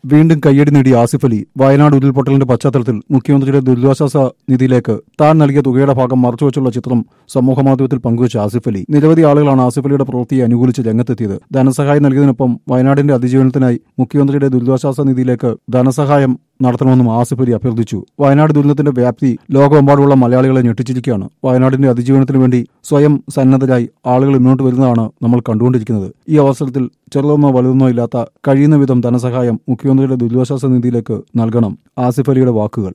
വീണ്ടും കയ്യടി നേടി ആസിഫ് അലി വയനാട് ഉരുൾപൊട്ടലിന്റെ പശ്ചാത്തലത്തിൽ മുഖ്യമന്ത്രിയുടെ ദുരിതാശ്വാസ നിധിയിലേക്ക് താൻ നൽകിയ തുകയുടെ ഭാഗം മറച്ചുവെച്ചുള്ള ചിത്രം സമൂഹമാധ്യമത്തിൽ പങ്കുവച്ച ആസിഫ് അലി നിരവധി ആളുകളാണ് ആസിഫ് അലിയുടെ പ്രവൃത്തിയെ അനുകൂലിച്ച് രംഗത്തെത്തിയത് ധനസഹായം നൽകിയതിനൊപ്പം വയനാടിന്റെ അതിജീവനത്തിനായി മുഖ്യമന്ത്രിയുടെ ദുരിതാശ്വാസ നിധിയിലേക്ക് ധനസഹായം നടത്തണമെന്നും ആസിഫ് അലി അഭ്യർത്ഥിച്ചു വയനാട് ദുരന്തത്തിന്റെ വ്യാപ്തി ലോകമെമ്പാടുമുള്ള മലയാളികളെ ഞെട്ടിച്ചിരിക്കുകയാണ് വയനാടിന്റെ അതിജീവനത്തിന് വേണ്ടി സ്വയം സന്നദ്ധരായി ആളുകൾ മുന്നോട്ട് വരുന്നതാണ് നമ്മൾ കണ്ടുകൊണ്ടിരിക്കുന്നത് ഈ അവസരത്തിൽ ചെറുതെന്നോ വലുതെന്നോ ഇല്ലാത്ത കഴിയുന്ന വിധം ധനസഹായം മുഖ്യമന്ത്രിയുടെ ദുരിതാശ്വാസ നിധിയിലേക്ക് നൽകണം ആസിഫ് അലിയുടെ വാക്കുകൾ